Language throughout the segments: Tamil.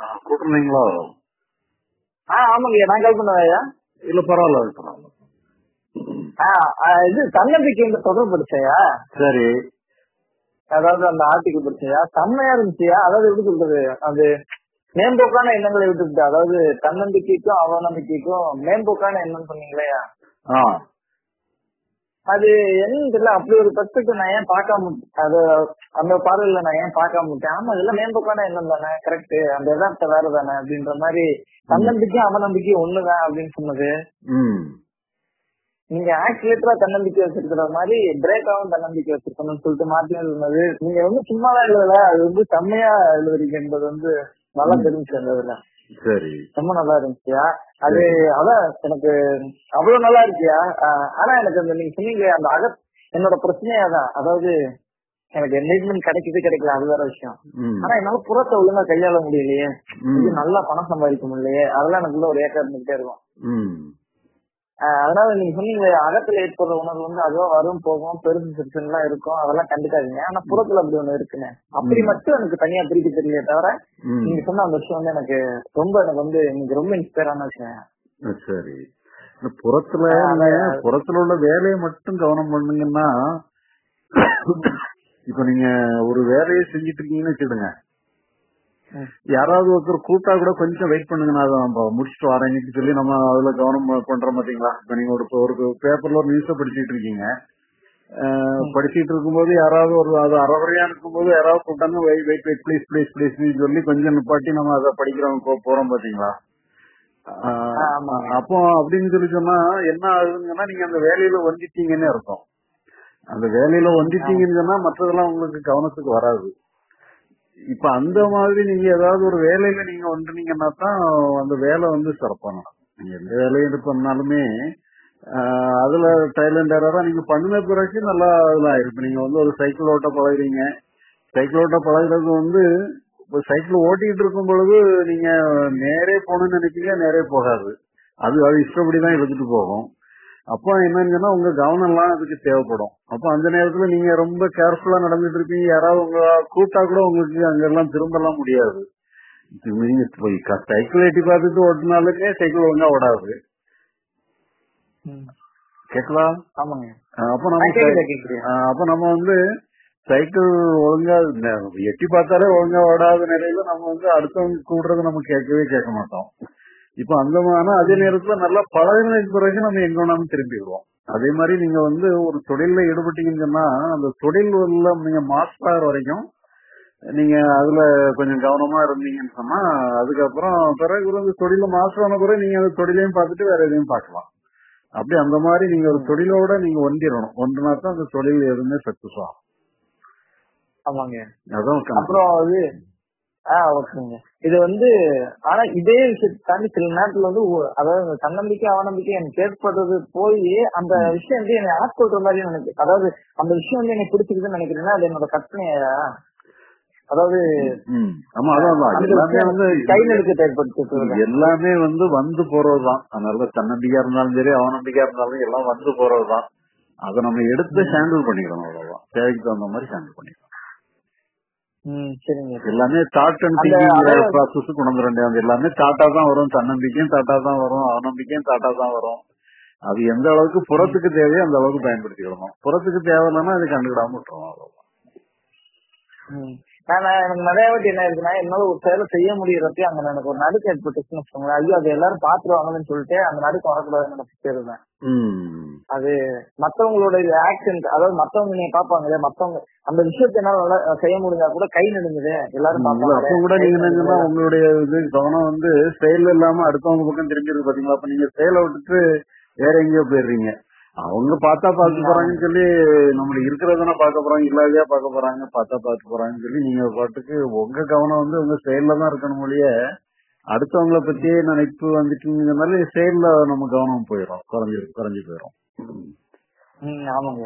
கூட்டிருந்தீங்களோ ஆ ஆமாங்க நான் கால் பண்ணேன் ஐயா இல்ல பரவாயில்ல அது பரவாயில்ல ஆ, ஆ, இது தன்னம்பிக்கை இந்த தொடர் படிச்சையா சரி அதாவது அந்த ஆர்டிக்கல் படிச்சையா செம்மையா இருந்துச்சியா அதாவது எப்படி சொல்றது அது மேம்போக்கான எண்ணங்களை விட்டுவிட்டு அதாவது தன்னம்பிக்கைக்கும் அவநம்பிக்கைக்கும் மேம்போக்கான எண்ணம் சொன்னீங்களேயா ஆ அது என்னன்னு தெரியல அப்படி ஒரு பெர்ஸ்பெக்டிவ் நான் ஏன் பார்க்காம அது அந்த பார்வையில நான் ஏன் பார்க்காம விட்டேன் ஆமா இதெல்லாம் மேம்போக்கான எண்ணம் தானே கரெக்ட் அந்த யதார்த்தம் வேற தானே அப்படின்ற மாதிரி தன்னம்பிக்கையும் அவநம்பிக்கையும் ஒண்ணுதான் அப்படின்னு சொன்னது ம் நீங்க ஆக்சிலேட்டரா தன்னம்பிக்கை வச்சிருக்கிற மாதிரி பிரேக்காவும் தன்னம்பிக்கை வச்சிருக்கணும்னு சொல்லிட்டு மாத்தி எழுதுனது நீங்க வந்து சும்மாதான் எழுதல அது வந்து செம்மையா எழுதுறீங்க என்பது வந்து நல்லா தெரிஞ்சு அந்த இதுல சரி ரொம்ப நல்லா இருந்துச்சியா அது அதான் எனக்கு அவ்வளவு நல்லா இருக்கியா ஆஹ் ஆனா எனக்கு அந்த நீங்க சொன்னீங்க அந்த அக என்னோட பிரச்சனையே அதான் அதாவது எனக்கு என்கேஜ்மெண்ட் கிடைக்குது கிடைக்கல அது வேற விஷயம் ம் ஆனா என்னால புறத்தை ஒழுங்கா கையாள முடியலையே ம். இது நல்லா பணம் சம்பாதிக்க முடியலையே அதெல்லாம் எனக்குள்ள ஒரு ஏக்கம் இருந்துகிட்டே இருக்கும் ம் ஆஹ் அதனால நீங்க சொன்னீங்க அகத்துல ஏற்படுற உணர்வு வந்து அதுவா வரும் போகும் பெருசு சிறுசுன்னு எல்லாம் இருக்கும் அதெல்லாம் கண்டுக்காதீங்க ஆனா புறத்துல அப்படி ஒண்ணு இருக்குன்னு அப்படி மட்டும் எனக்கு தனியா பிரிக்க தெரியல தவிர ம் நீங்க சொன்ன அந்த விஷயம் வந்து எனக்கு ரொம்ப எனக்கு வந்து இன்னைக்கு ரொம்ப இன்ஸ்பயர் ஆன விஷயம் சரி இந்த புறத்துல நீங்க புறத்துல உள்ள வேலையை மட்டும் கவனம் பண்ணுங்கன்னா இப்ப நீங்க ஒரு வேலையை செஞ்சிட்டு இருக்கீங்கன்னு வச்சுடுங்க ம். யாராவது ஒருத்தர் கூப்பிட்டா கூட கொஞ்சம் வெயிட் பண்ணுங்க நான் அதை நம்ம முடிச்சுட்டு வரேன்னு சொல்லி நம்ம அதுல கவனம் பண்றோம் பாத்தீங்களா இப்ப நீங்க ஒரு ஒரு பேப்பர்ல ஒரு நியூஸ படிச்சிட்டு இருக்கீங்க அஹ், படிச்சிட்டு இருக்கும்போது யாராவது ஒரு அது அறவரையா இருக்கும்போது யாராவது கூப்பிட்டாங்க wait wait wait please please please சொல்லி கொஞ்சம் நிப்பாட்டி நம்ம அதை படிக்கிறோம் போ- போறோம் பாத்தீங்களா அஹ், ஆமா. அப்போ அப்படின்னு சொல்லி சொன்னா என்ன ஆகுதுங்கன்னா நீங்க அந்த வேலையில வந்துட்டீங்கன்னு அர்த்தம் அந்த வேலையில வந்துட்டீங்கன்னு சொன்னா மற்றதெல்லாம் உங்களுக்கு கவனத்துக்கு வராது இப்ப அந்த மாதிரி நீங்க ஏதாவது ஒரு வேலையில நீங்க வந்துட்டீங்கன்னா தான் அந்த வேலை வந்து சிறப்பா நடக்கும் நீங்க எந்த வேலையை இது பண்ணாலுமே ஆஹ், அதுல டைலண்ட் ஏறாதான் நீங்க பண்ணின பிறகு நல்லா இதா இருக்கு நீங்க வந்து ஒரு சைக்கிள் ஓட்ட பழகுறீங்க சைக்கிள் ஓட்ட பழகுறது வந்து இப்போ சைக்கிள் ஓட்டிட்டு இருக்கும் பொழுது நீங்க நேரே போகணும்னு நினைப்பீங்க நேரே போகாது அது அது இஷ்டப்படிதான் இழுத்துட்டு போகும் அப்போ என்னன்னு சொன்னா உங்க கவனம் எல்லாம் அதுக்கு தேவைப்படும் அப்போ அந்த நேரத்துல நீங்க ரொம்ப கேர்ஃபுல்லா நடந்துட்டு இருப்பீங்க யாராவது உங்க கூப்பிட்டா கூட உங்களுக்கு அங்கெல்லாம் திரும்பலாம் முடியாது நீங்க போய் க- சைக்கிள் எட்டி பார்த்துட்டு ஓட்டினாலுமே சைக்கிள் ஒழுங்கா ஓடாது கேட்கலாம் ஆமாங்க அஹ் அப்ப ஆ, நம்ம கேக்குது கேக்குது அஹ் அப்ப நம்ம வந்து சைக்கிள் ஒழுங்கா ந- எட்டி பார்த்தாலே ஒழுங்கா ஓடாத நிலையில நம்ம வந்து அடுத்தவங்க கூடுறத நம்ம கேட்கவே கேட்க மாட்டோம் இப்ப அந்த மாதிரி அதே நேரத்துல நல்லா பழகினதுக்கு பிறகு நம்ம எங்க வேணாலும் திரும்பிடுவோம் அதே மாதிரி நீங்க வந்து ஒரு தொழில்ல ஈடுபட்டீங்கன்னு சொன்னா அந்த தொழில் உள்ள நீங்க மாஸ்டர் ஆகிற வரைக்கும் நீங்க அதுல கொஞ்சம் கவனமா இருந்தீங்கன்னு சொன்னா அதுக்கப்புறம் பிறகு வந்து தொழில மாஸ்டர் ஆன பிறகு நீங்க அந்த தொழிலையும் பார்த்துட்டு வேற எதையும் பார்க்கலாம் அப்படி அந்த மாதிரி நீங்க ஒரு தொழிலோட நீங்க ஒன்றிடணும் ஒன்றுனா தான் அந்த தொழில் எதுவுமே சக்சஸ் ஆகும் ஆமாங்க அதான் கணக்கு. அப்புறம் இது ஆ ஓகேங்க இது வந்து ஆனா இதே விஷயத்தை தாண்டி சில நேரத்துல வந்து ஒ- அதாவது இந்த தன்னம்பிக்கை அவநம்பிக்கை எனக்கு ஏற்படுறது போய் அந்த விஷயம் வந்து என்னை ஆட்கொள்ற மாதிரி எனக்கு அதாவது அந்த விஷயம் வந்து எனக்கு பிடிச்சிருக்குன்னு நினைக்கிறேன்னா அது என்னோட கற்பனையா அதாவது ம். ஆமா அதான் அதான். அந்த எல்லாமே விஷயம் வந்து கை நடுக்கத்தை ஏற்படுத்தி எல்லாமே வந்து வந்து போறதுதான் அதனால தன்னம்பிக்கையா இருந்தாலும் சரி அவநம்பிக்கையா இருந்தாலும் எல்லாம் வந்து போறதுதான் அதை நம்ம எடுத்து ஹேண்டில் பண்ணிக்கணும் அவ்வளவுதான் தேவைக்கு தகுந்த மாதிரி ஹேண்டில் பண்ணிக்கணும் ம் சரிங்க எல்லாமே தாட் அண்ட் அந்த திங்கிங் அதாவது- ப்ராசஸ் கொண்டு வந்துட வேண்டியது எல்லாமே தாட்டா தான் வரும் தன்னம்பிக்கையும் தாட்டா தான் வரும் அவநம்பிக்கையும் தாட்டா தான் வரும் அது எந்த அளவுக்கு புறத்துக்கு தேவையோ அந்த அளவுக்கு பயன்படுத்திக்கணும் புறத்துக்கு தேவையில்லைன்னா அது கண்டுக்கிடாம விட்டுரும் அவ்வளவுதான் ம். நான் நான் எனக்கு நிறைய வாட்டி என்ன இருக்குன்னா என்னால ஒரு செயலை செய்ய முடியறப்ப அங்க எனக்கு ஒரு நடுக்கம் ஏற்பட்டுச்சுன்னு வச்சுக்கோங்களேன் ஐயோ அது எல்லாரும் பாத்துருவாங்கன்னு சொல்லிட்டு அந்த நடுக்கம் வரக்கூடாதுன்னு நினைச்சிட்டு இருந்தேன் ம். அது மத்தவங்களோட ஆக்ஷன் அதாவது மத்தவங்க நீங்க பாப்பாங்களே மத்தவங்க அந்த விஷயத்தை என்னால நல்லா செய்ய முடிஞ்சா கூட கை நடுங்குது எல்லாரும் இல்ல, அப்ப கூட நீங்க என்னங்கன்னா பாப்பாங்க உங்களுடைய இது கவனம் வந்து செயல் இல்லாம அடுத்தவங்க பக்கம் திரும்பி இருக்கு பாத்தீங்களா அப்ப நீங்க செயலை விட்டுட்டு வேற எங்கேயோ போயிடுறீங்க அவங்க பார்த்தா பார்க்க போறாங்கன்னு சொல்லி நம்மளுக்கு இருக்கிறதுனா பார்க்க போறாங்க இல்லாதையா பார்க்க போறாங்க பார்த்தா பார்க்க போறாங்கன்னு சொல்லி நீங்க பாட்டுக்கு உங்க கவனம் வந்து உங்க செயல்ல தான் இருக்கணும் மொழிய அடுத்தவங்கள பத்தியே நினைப்பு வந்துட்டீங்கனால செயல்ல நம்ம கவனம் போயிடும் குறைஞ்சு குறைஞ்சு போயிடும் ம் ஆமாங்க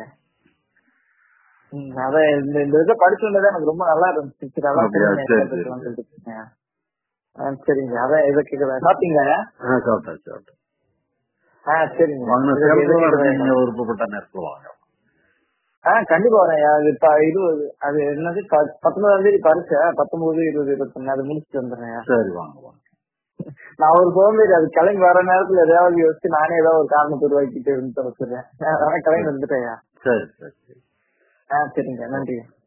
ம் அதான் இந்த இந்த இதை படிச்சுட்டது எனக்கு ரொம்ப நல்லா இருந்துச்சு சரி, அதான் அப்படியா? சரி, சரி, நான் சரி. பேசலாம்னு சொல்லிட்டு இருக்கேன். ஆ, சரிங்க அதான் இதை கேக்குறேன் சாப்பிட்டீங்களா ஆ, சாப்பிட்டாச்சு சாப்பிட்டேன் ஆ சரிங்க வாங்கின இதை- இதை சேலத்துல கேக்குறேன். நீங்க விருப்பப்பட்ட நேரத்துல வாங்க ஆஹ் கண்டிப்பா வரேன் அது ப- இருபது அது என்னது ப- பத்தொன்பதாம் தேதி பரிசு பத்தொன்பது இருபது இருபத்தொன்னு அது முடிச்சுட்டு வந்துடுறேன் சரி வாங்க வாங்க நான் ஒரு சோம்பேறி அது கிளம்பி வர நேரத்துல ஏதாவது யோசிச்சு நானே ஏதாவது ஒரு காரணத்தை உருவாக்கிட்டு இருந்து வச்சிருக்கேன் கிளம்பி வந்துட்டேன் சரி சரி சரி ஆ சரிங்க நன்றி